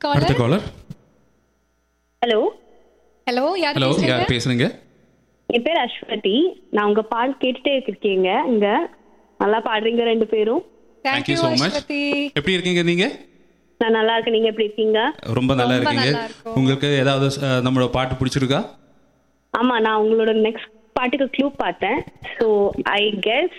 அடுத்த caller caller hello hello யார் hello பேசுறீங்க யார் பேசுறீங்க என் பேர் அஸ்வதி நான் உங்க பால் கேட்டுட்டே இருக்கீங்க இங்க நல்லா பாடுறீங்க ரெண்டு பேரும் thank you thank you so much Aswathi எப்படி இருக்கீங்க நீங்க நான் நல்லா இருக்கேன் நீங்க எப்படி இருக்கீங்க ரொம்ப நல்லா ரொம்ப இருக்கீங்க நல்லா இருக்கோம். உங்களுக்கு ஏதாவது அஹ், நம்மளோட பாட்டு பிடிச்சிருக்கா ஆமா நான் உங்களோட நெக்ஸ்ட் பாட்டுக்கு க்ளூ பார்த்தேன் ஸோ ஐ கெஸ்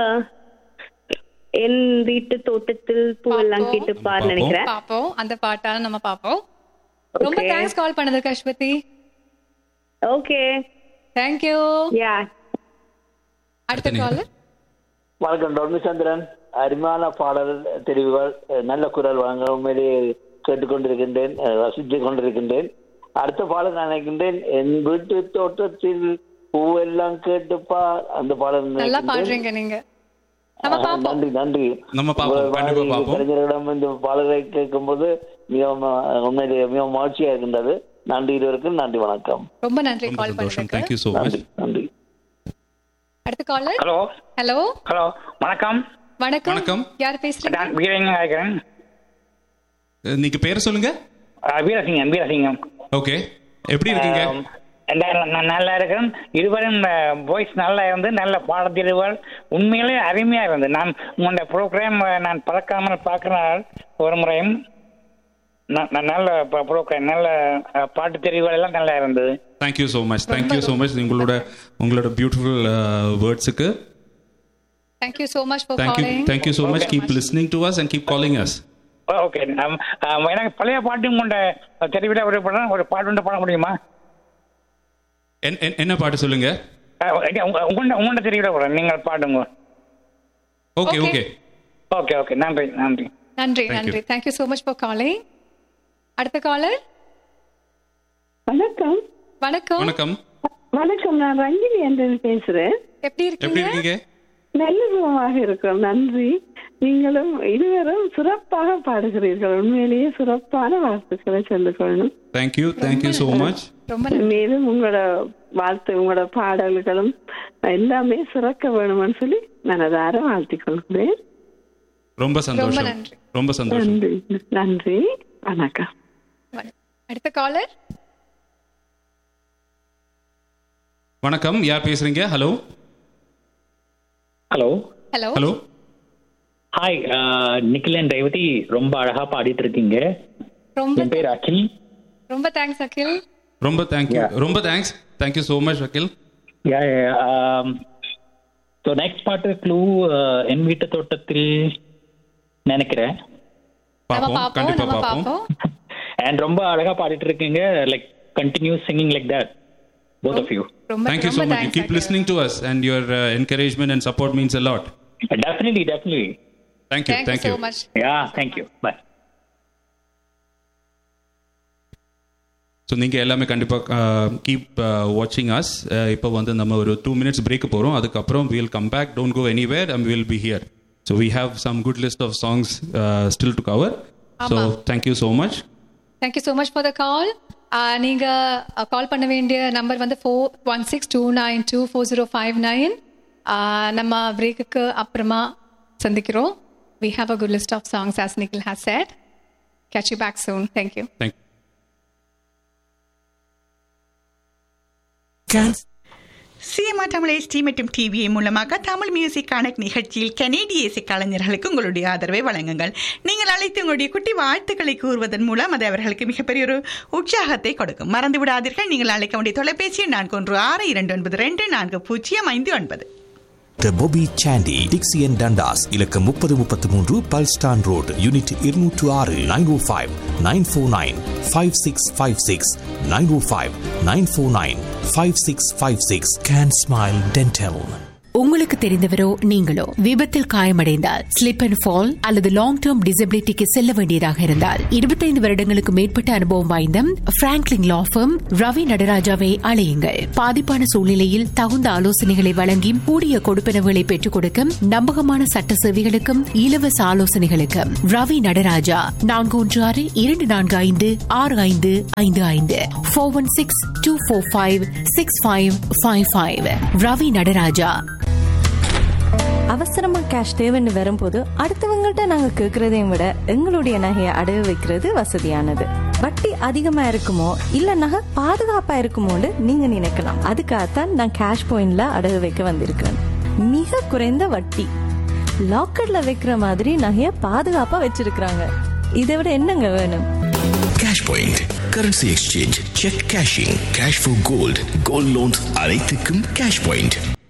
என் வீட்டு தோட்டத்தில் பூவெல்லாம் பாப்போம். கேட்டுப்பார் பாப்போம். நினைக்கிறேன் பாப்போம் அந்த பாட்டால நம்ம பாப்போம் ரொம்ப Okay. தேங்க்ஸ் கால் பண்ணதுக்கு அஸ்வதி ஓகே தேங்க்யூ யா அடுத்த அடுத்த காலர் வணக்கம் டொர்மிச்சந்திரன் அருமையான பாடல் தெரிவுகள் அஹ் நல்ல குரல் வழங்க உண்மையிலேயே கேட்டுக்கொண்டிருக்கின்றேன் அஹ் ரசித்துக் கொண்டிருக்கின்றேன் அடுத்த பாடல் நான் நினைக்கின்றேன் என் வீட்டு தோட்டத்தில் பூவெல்லாம் கேட்டுப்பா அந்த பாடல் நல்லா நினைக்கின்றேன். பாடுறீங்க நீங்க நம்ம அஹ் பாப்போம் நன்றி நன்றி நம்ம பார்ப்போம், உங்கள் கண்டிப்பா மாதிரி பார்ப்போம். கலைஞரிடம் இந்த பாடலை கேட்கும்போது மிகவும் அஹ், உண்மையிலேயே மிகவும் மகிழ்ச்சியா இருக்கின்றது நன்றி இருவருக்கும் நன்றி வணக்கம் ரொம்ப நன்றி ரொம்ப கால் சந்தோஷம் பண்ணதுக்கு தேங்க்யூ ஸோ மச் நன்றி நன்றி அடுத்த காலர் ஹலோ ஹலோ ஹலோ வணக்கம் வணக்கம் வணக்கம். யார் பேசுறீங்க நான் வீரசிங்கம் அழைக்கிறேன் நீங்க பேர் சொல்லுங்க அஹ் வீரசிங்கம் வீரசிங்கம் ஓகே எப்படி இருக்கீங்க ஆம், நான் நான் நல்லா இருக்கிறேன் இதுவரையும் வாய்ஸ் நல்லா இருந்து நல்ல பாடத்தெரிவுகள் உண்மையிலே அருமையா இருந்து நான் உங்களுடைய ப்ரோக்ராம் நான் பறக்காமல் பார்க்கிறனால் ஒரு முறையும் ந- ந- நல்ல ப்ரோக்ராம் நல்ல அஹ், பாட்டு தெரிவுகள் எல்லாம் நல்லா இருந்தது thank you so much thank you so much உங்களோட உங்களோட பியூட்டிஃபுல் வேர்ட்ஸுக்கு thank you so much for thank you calling thank you so much keep listening to us and keep calling us okay எனக்கு பழைய பாட்டு உங்களோட தெரிவிட ஒரு படம் ஒரு பாட்டு ஒன்று பாட முடியுமா என்ன பாட்டு சொல்லுங்க உங்கள்கிட்ட உங்கள்கிட்ட தெரிவிட போகிறேன் நீங்கள் பாடுங்க okay Okay. Okay okay okay நன்றி நன்றி நன்றி Thank you. நன்றி thank you so much for calling அடுத்த காலர் வணக்கம் வணக்கம் வணக்கம் வணக்கம் நான் ரஞ்சினி என்று பேசுறேன் எப்படி எப்படி இருக்கீங்க இருக்கீங்க நல்ல சுகமாக இருக்கிறோம் நன்றி நீங்களும் இருவரும் சிறப்பாக பாடுகிறீர்கள் உண்மையிலேயே சிறப்பான வாழ்த்துக்களை சொல்லிக் கொள்ளணும் தேங்க்யூ தேங்க்யூ ஸோ மச் ரொம்ப நன்றி மேலும் உங்களோட வாழ்த்து உங்களோட பாடல்களும் எல்லாமே சிறக்க வேணும்னு சொல்லி மனதார வாழ்த்திக் கொள்கிறேன் ரொம்ப சந்தோஷம் நன்றி. ரொம்ப சந்தோஷம் நன்றி நன்றி வணக்கம் வணக்கம். அடுத்த காலர் வணக்கம் யார் பேசுறீங்க hello hello hello hello hi Nikhil and Revathi ரொம்ப அழகா பாடிட்டு இருக்கீங்க ரொம்ப என் பேர் அகில் ரொம்ப தேங்க்ஸ் அகில் ரொம்ப தேங்க்யூ Yeah. ரொம்ப thanks thank you so much Akhil so next பாட்டு க்ளூ என் வீட்டு தோட்டத்தில் நினைக்கிறேன் நம்ம பார்ப்போம் பாப்போம் கண்டிப்பா நம்ம பார்ப்போம் பாப்போம் அண்ட் ரொம்ப அழகா பாடிட்டு இருக்கீங்க like continue singing like that both of you ரொம்ப Thank you so ரொம்ப much. You thanks, keep Akhil. listening to us, and your uh, encouragement and support means a lot. Definitely definitely Thank you. Thank you Thank so you. much. Yeah thank you bye so நீங்கள் எல்லாமே கண்டிப்பாக keep வாட்சிங் as இப்போ வந்து நம்ம ஒரு two minutes break போகிறோம் அதுக்கப்புறம் will come back don't go anywhere and will be here so we have some good list of songs still to cover so thank you so much thank you so much for the call நீங்கள் call பண்ண வேண்டிய number வந்து four one six two nine two four zero five nine நம்ம பிரேக்குக்கு அப்புறமா சந்திக்கிறோம் we have a good list of songs as Nikhil has said catch you back soon thank you thank CMR Tamil SD மற்றும் DVA மூலமாக Tamil music connect நிகழ்ச்சியில் கனேடிய இசை கலைஞர்களுக்கு உங்களுடைய ஆதரவை வழங்குங்கள் நீங்கள் அழைத்து உங்களுடைய குட்டி வாழ்த்துக்களை கூறுவதன் மூலம் அது அவர்களுக்கு மிகப்பெரிய ஒரு உற்சாகத்தை கொடுக்கும் மறந்து விடாதீர்கள் நீங்கள் அழைக்க வேண்டிய தொலைபேசி எண் நான்கு ஒன்று ஆறு இரண்டு ஒன்பது ரெண்டு நான்கு பூஜ்ஜியம் ஐந்து ஒன்பது த பொபி சாண்டி டிக்சியன் டண்டாஸ் இலக்கம் முப்பது முப்பத்தி மூன்று பல்ஸ்டான் ரோடு யூனிட் இருநூற்று ஆறு nine O five nine four nine five six five six nine O five nine four nine five six five six can smile dental உங்களுக்கு தெரிந்தவரோ நீங்களோ விபத்தில் காயமடைந்தால் ஸ்லிப் அண்ட் ஃபால் அல்லது லாங் டேர்ம் டிசபிலிட்டிக்கு செல்ல வேண்டியதாக இருந்தால் இருபத்தைந்து வருடங்களுக்கு மேற்பட்ட அனுபவம் வாய்ந்த பிராங்க்லின் லா firm ரவி நடராஜாவை அழையுங்கள் பாதிப்பான சூழ்நிலையில் தகுந்த ஆலோசனைகளை வழங்கி கூடிய கொடுப்பனவுகளை பெற்றுக் கொடுக்க நம்பகமான சட்ட சேவைகளுக்கும் இலவச ஆலோசனைகளுக்கும் ரவி நடராஜா நான்கு ஒன்று ஆறு இரண்டு நான்கு ஐந்து ஆறு ஐந்து ஐந்து ஐந்து four one six two four five six five five five Ravi Nataraja அவசரமா கேஷ் தேவைன்னு வரும்போது அடுத்தவங்கள்ட்ட நாங்க கேக்குறதையும் விட எங்களுடைய நகையை அடகு வைக்கிறது வசதியானது வட்டி அதிகமா இருக்குமோ இல்ல நகை பாதுகாப்பா இருக்குமோன்னு நீங்க நினைக்கலாம் அதுக்காகத்தான் நான் கேஷ் பாயிண்ட்ல அடகு வைக்க வந்திருக்கேன் மிக குறைந்த வட்டி லாக்கர்ல வைக்கிற மாதிரி நகைய பாதுகாப்பா வச்சிருக்கிறாங்க இதை விட என்னங்க வேணும் Cash Point currency exchange cheque cashing cash for gold gold loans அனைத்துக்கும் கேஷ் பாயிண்ட்